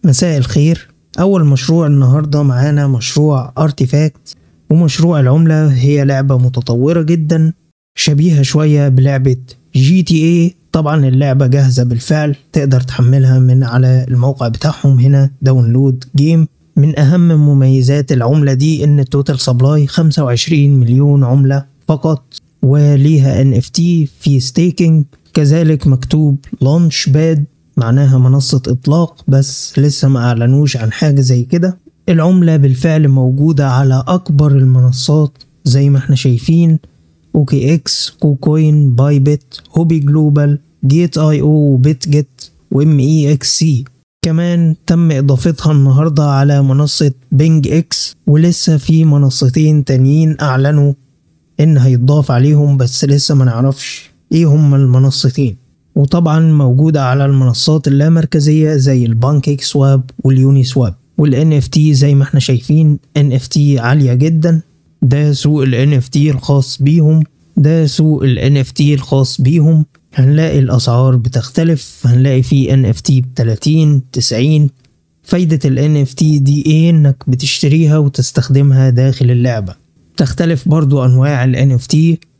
مساء الخير أول مشروع النهاردة معانا مشروع ارتيفاكت ومشروع العملة هي لعبة متطورة جدا شبيهة شوية بلعبة جي تي اي طبعا اللعبة جاهزة بالفعل تقدر تحملها من على الموقع بتاعهم هنا داونلود جيم من أهم مميزات العملة دي إن التوتال سبلاي 25 مليون عملة فقط وليها NFT في ستيكينج كذلك مكتوب لانش باد معناها منصة إطلاق بس لسه ما أعلنوش عن حاجة زي كده العملة بالفعل موجودة على أكبر المنصات زي ما احنا شايفين اوكي اكس كوكوين باي بت هوبي جلوبال جيت اي او وبيت جيت وام اي اكس سي كمان تم اضافتها النهاردة على منصة بينج اكس ولسه في منصتين تانيين اعلنوا ان هيتضاف عليهم بس لسه ما نعرفش ايه هما المنصتين وطبعا موجودة على المنصات اللامركزية زي البانكيك سواب واليوني سواب والان اف تي زي ما احنا شايفين ان اف تي عالية جدا ده سوق ال NFT الخاص بيهم ده سوق ال NFT الخاص بيهم هنلاقي الأسعار بتختلف هنلاقي في NFT ب 30 90 فايدة ال NFT دي ايه انك بتشتريها وتستخدمها داخل اللعبة تختلف برضو أنواع ال NFT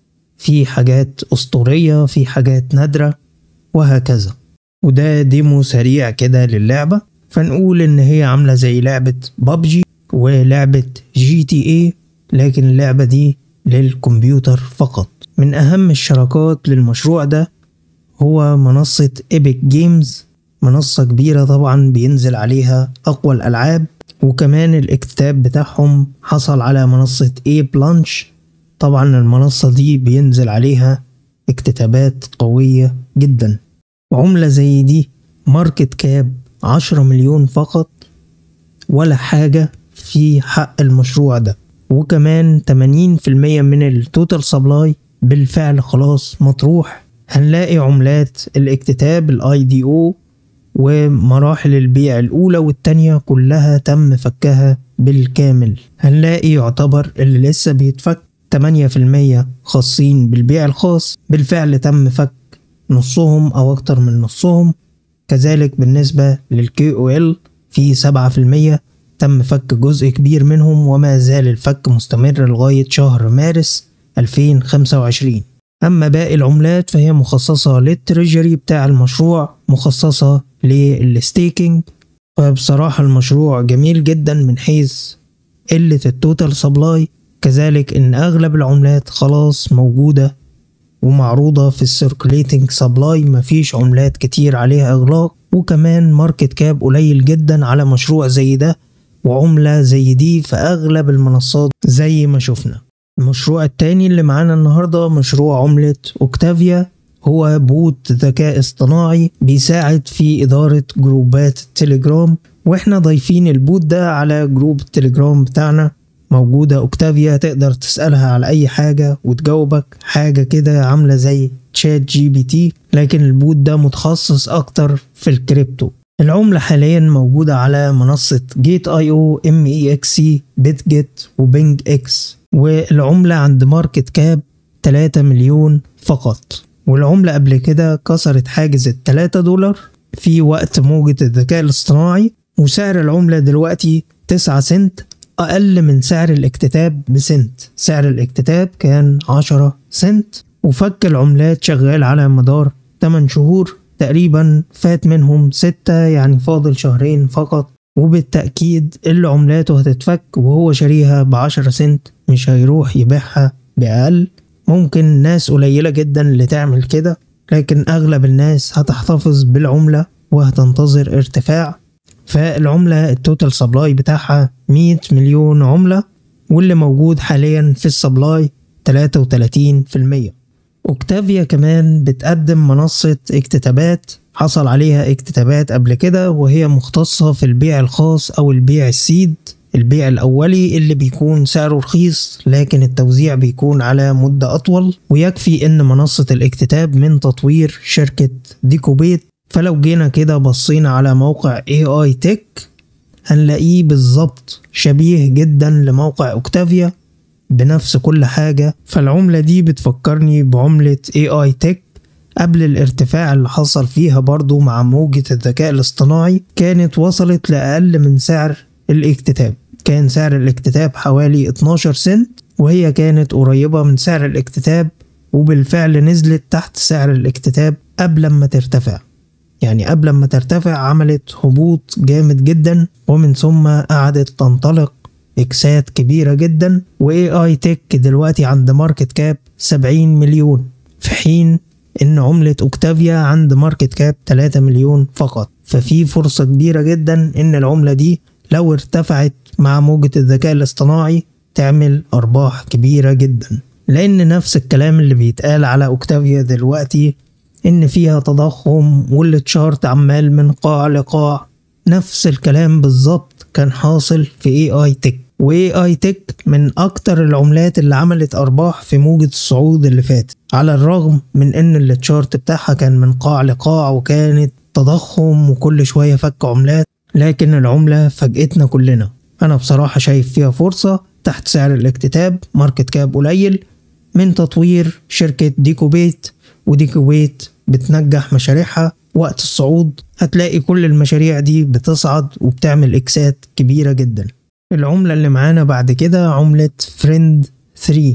في حاجات أسطورية في حاجات نادرة وهكذا وده ديمو سريع كده للعبة فنقول إن هي عاملة زي لعبة بابجي ولعبة جي تي اي لكن اللعبة دي للكمبيوتر فقط من أهم الشراكات للمشروع ده هو منصة ايبك جيمز منصة كبيرة طبعا بينزل عليها أقوى الألعاب وكمان الاكتتاب بتاعهم حصل على منصة اي بلانش طبعا المنصة دي بينزل عليها اكتتابات قوية جدا وعملة زي دي ماركت كاب عشرة مليون فقط ولا حاجة في حق المشروع ده وكمان 80% من التوتال سبلاي بالفعل خلاص مطروح هنلاقي عملات الاكتتاب الاي دي او ومراحل البيع الاولى والتانية كلها تم فكها بالكامل هنلاقي يعتبر اللي لسه بيتفك 8% خاصين بالبيع الخاص بالفعل تم فك نصهم او اكتر من نصهم كذلك بالنسبة للكي او ال في 7% تم فك جزء كبير منهم وما زال الفك مستمر لغاية شهر مارس 2025 أما باقي العملات فهي مخصصة للتريجري بتاع المشروع مخصصة للستيكينج فبصراحة المشروع جميل جدا من حيث قلة التوتال سبلاي كذلك إن أغلب العملات خلاص موجودة ومعروضة في السيركوليتنج سبلاي مفيش عملات كتير عليها إغلاق وكمان ماركت كاب قليل جدا على مشروع زي ده وعملة زي دي في أغلب المنصات زي ما شفنا المشروع التاني اللي معانا النهاردة مشروع عملة أوكتافيا هو بوت ذكاء اصطناعي بيساعد في إدارة جروبات التليجرام واحنا ضايفين البوت ده على جروب التليجرام بتاعنا موجودة أوكتافيا تقدر تسألها على أي حاجة وتجاوبك حاجة كده عاملة زي تشات جي بي تي لكن البوت ده متخصص أكتر في الكريبتو العملة حاليا موجودة على منصة جيت اي او ام اي اكس سي بيت جيت وبينج اكس والعملة عند ماركت كاب 3 مليون فقط والعملة قبل كده كسرت حاجز ال 3 دولار في وقت موجة الذكاء الاصطناعي وسعر العملة دلوقتي 9 سنت أقل من سعر الاكتتاب بسنت سعر الاكتتاب كان 10 سنت وفك العملات شغال على مدار 8 شهور تقريبا فات منهم ستة يعني فاضل شهرين فقط وبالتأكيد اللي عملاته هتتفك وهو شاريها بعشرة سنت مش هيروح يبيعها بأقل ممكن ناس قليلة جدا اللي تعمل كده لكن أغلب الناس هتحتفظ بالعملة وهتنتظر ارتفاع فالعملة التوتال سبلاي بتاعها 100 مليون عملة واللي موجود حاليا في السبلاي 33% اوكتافيا كمان بتقدم منصة اكتتابات حصل عليها اكتتابات قبل كده وهي مختصة في البيع الخاص أو البيع السيد البيع الأولي اللي بيكون سعره رخيص لكن التوزيع بيكون على مدة أطول ويكفي إن منصة الاكتتاب من تطوير شركة ديكوبيت فلو جينا كده بصينا على موقع AI Tech هنلاقيه بالظبط شبيه جدا لموقع اوكتافيا بنفس كل حاجة فالعملة دي بتفكرني بعملة AI Tech قبل الارتفاع اللي حصل فيها برضو مع موجة الذكاء الاصطناعي كانت وصلت لأقل من سعر الاكتتاب كان سعر الاكتتاب حوالي 12 سنت وهي كانت قريبة من سعر الاكتتاب وبالفعل نزلت تحت سعر الاكتتاب قبل ما ترتفع يعني قبل ما ترتفع عملت هبوط جامد جدا ومن ثم قعدت تنطلق اكسات كبيرة جدا واي اي تك دلوقتي عند ماركت كاب 70 مليون في حين ان عملة اوكتافيا عند ماركت كاب 3 مليون فقط ففي فرصة كبيرة جدا ان العملة دي لو ارتفعت مع موجة الذكاء الاصطناعي تعمل ارباح كبيرة جدا لان نفس الكلام اللي بيتقال على اوكتافيا دلوقتي ان فيها تضخم والتشارت عمال من قاع لقاع نفس الكلام بالظبط كان حاصل في اي اي تك واي اي تك من اكتر العملات اللي عملت ارباح في موجة الصعود اللي فات على الرغم من ان التشارت بتاعها كان من قاع لقاع وكانت تضخم وكل شوية فك عملات لكن العملة فاجئتنا كلنا انا بصراحة شايف فيها فرصة تحت سعر الاكتتاب ماركت كاب قليل من تطوير شركة ديكو بيت وديكو بيت بتنجح مشاريعها وقت الصعود هتلاقي كل المشاريع دي بتصعد وبتعمل اكسات كبيرة جدا العملة اللي معانا بعد كده عملة فريند 3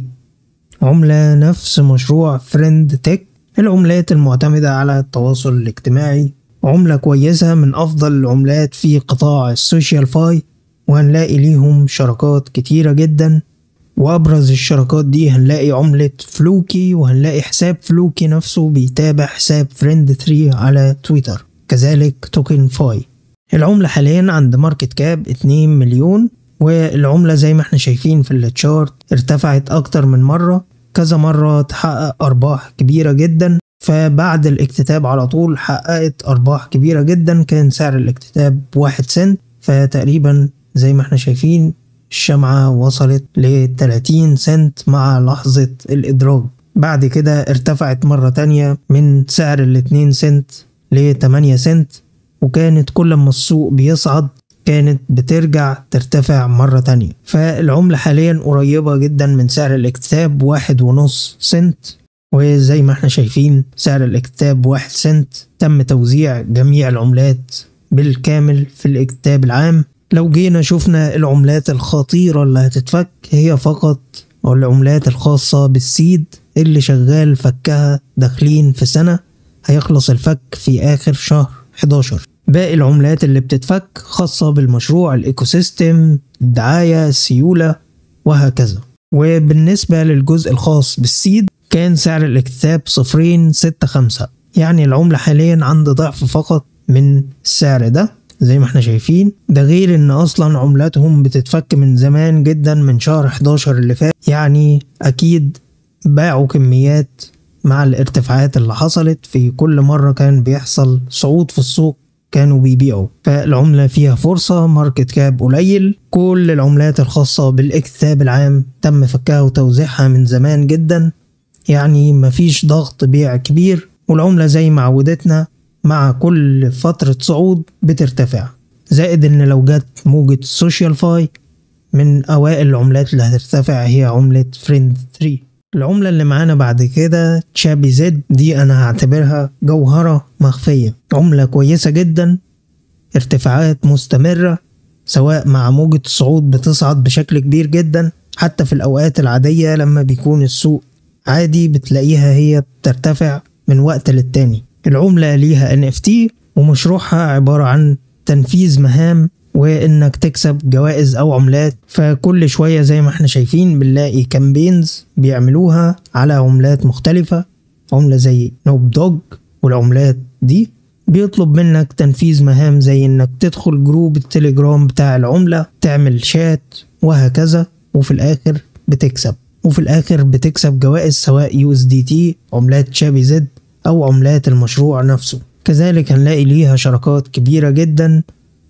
عملة نفس مشروع فريند تك العملات المعتمدة على التواصل الاجتماعي عملة كويسة من أفضل العملات في قطاع السوشيال فاي وهنلاقي ليهم شراكات كتيرة جدا وأبرز الشراكات دي هنلاقي عملة فلوكي وهنلاقي حساب فلوكي نفسه بيتابع حساب فريند 3 على تويتر كذلك توكن فاي العملة حاليا عند ماركت كاب 2 مليون والعملة زي ما احنا شايفين في التشارت ارتفعت أكتر من مرة كذا مرة تحقق أرباح كبيرة جدا فبعد الاكتتاب على طول حققت أرباح كبيرة جدا كان سعر الاكتتاب واحد سنت فتقريبا زي ما احنا شايفين الشمعة وصلت ل 30 سنت مع لحظة الإدراج بعد كده ارتفعت مرة تانية من سعر ال 2 سنت ل 8 سنت وكانت كل ما السوق بيصعد كانت بترجع ترتفع مرة تانية فالعملة حاليا قريبة جدا من سعر الاكتتاب واحد ونص سنت وزي ما احنا شايفين سعر الاكتتاب واحد سنت تم توزيع جميع العملات بالكامل في الاكتتاب العام لو جينا شفنا العملات الخطيرة اللي هتتفك هي فقط العملات الخاصة بالسيد اللي شغال فكها داخلين في سنة هيخلص الفك في آخر شهر 11 باقي العملات اللي بتتفك خاصة بالمشروع الايكو سيستم الدعاية السيولة وهكذا وبالنسبة للجزء الخاص بالسيد كان سعر الاكتتاب صفرين ستة خمسة يعني العملة حاليا عند ضعف فقط من السعر ده زي ما احنا شايفين ده غير ان اصلا عملاتهم بتتفك من زمان جدا من شهر 11 اللي فات يعني اكيد باعوا كميات مع الارتفاعات اللي حصلت في كل مرة كان بيحصل صعود في السوق كانوا بيبيعوا فالعملة فيها فرصة ماركت كاب قليل كل العملات الخاصة بالاكتتاب العام تم فكها وتوزيعها من زمان جدا يعني مفيش ضغط بيع كبير والعملة زي ما عودتنا مع كل فترة صعود بترتفع زائد ان لو جت موجة السوشيال فاي من اوائل العملات اللي هترتفع هي عملة فريند 3 العملة اللي معانا بعد كده تشابي زد دي انا هعتبرها جوهرة مخفية عملة كويسة جدا ارتفاعات مستمرة سواء مع موجة الصعود بتصعد بشكل كبير جدا حتى في الأوقات العادية لما بيكون السوق عادي بتلاقيها هي بترتفع من وقت للتاني العملة ليها NFT ومشروعها عبارة عن تنفيذ مهام وانك تكسب جوائز او عملات فكل شوية زي ما احنا شايفين بنلاقي كامبينز بيعملوها على عملات مختلفة عملة زي نوب دوج والعملات دي بيطلب منك تنفيذ مهام زي انك تدخل جروب التليجرام بتاع العملة تعمل شات وهكذا وفي الاخر بتكسب وفي الاخر بتكسب جوائز سواء يو اس دي تي عملات شابي زد او عملات المشروع نفسه كذلك هنلاقي ليها شراكات كبيرة جدا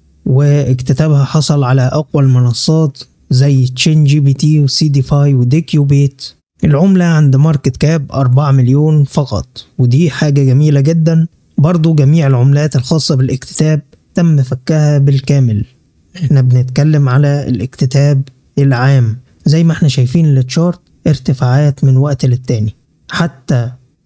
واكتتابها حصل على أقوى المنصات زي تشين جي بي تي وسي دي فاي وديكيو بيت العملة عند ماركت كاب 4 مليون فقط ودي حاجة جميلة جدا برضو جميع العملات الخاصة بالاكتتاب تم فكها بالكامل احنا بنتكلم على الاكتتاب العام زي ما احنا شايفين التشارت ارتفاعات من وقت للتاني حتى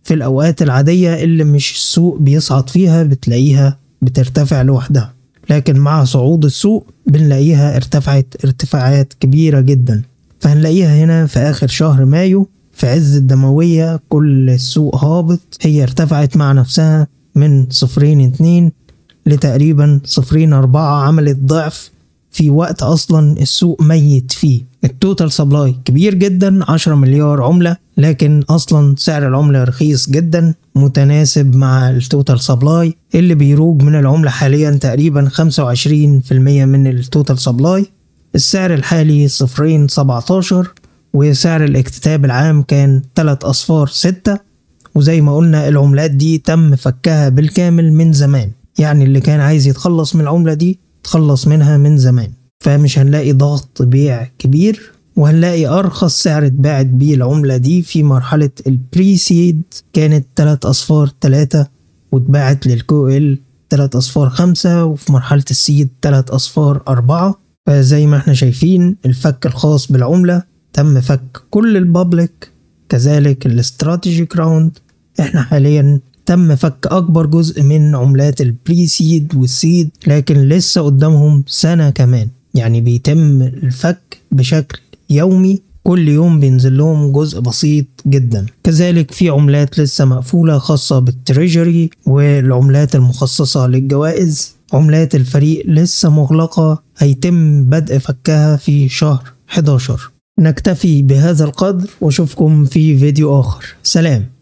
في الأوقات العادية اللي مش السوق بيصعد فيها بتلاقيها بترتفع لوحدها لكن مع صعود السوق بنلاقيها ارتفعت ارتفاعات كبيرة جدا فهنلاقيها هنا في آخر شهر مايو في عز الدموية كل السوق هابط هي ارتفعت مع نفسها من صفرين اتنين لتقريبا صفرين أربعة عملت ضعف في وقت أصلا السوق ميت فيه التوتال سبلاي كبير جدا 10 مليار عملة لكن أصلا سعر العملة رخيص جدا متناسب مع التوتال سبلاي اللي بيروج من العملة حاليا تقريبا 25% من التوتال سبلاي السعر الحالي صفرين 17 وسعر الاكتتاب العام كان 3 أصفار 6 وزي ما قلنا العملات دي تم فكها بالكامل من زمان يعني اللي كان عايز يتخلص من العملة دي تخلص منها من زمان فمش هنلاقي ضغط بيع كبير وهنلاقي أرخص سعر اتباعت بيه العملة دي في مرحلة البريسيد كانت تلات أصفار تلاتة واتباعت للكو ال تلات أصفار خمسة وفي مرحلة السيد تلات أصفار أربعة فزي ما احنا شايفين الفك الخاص بالعملة تم فك كل البابليك كذلك الاستراتيجيك راوند احنا حاليا تم فك أكبر جزء من عملات البري سيد والسيد لكن لسه قدامهم سنة كمان يعني بيتم الفك بشكل يومي كل يوم بينزل لهم جزء بسيط جدا كذلك في عملات لسه مقفولة خاصة بالتريجري والعملات المخصصة للجوائز عملات الفريق لسه مغلقة هيتم بدء فكها في شهر 11 نكتفي بهذا القدر واشوفكم في فيديو آخر سلام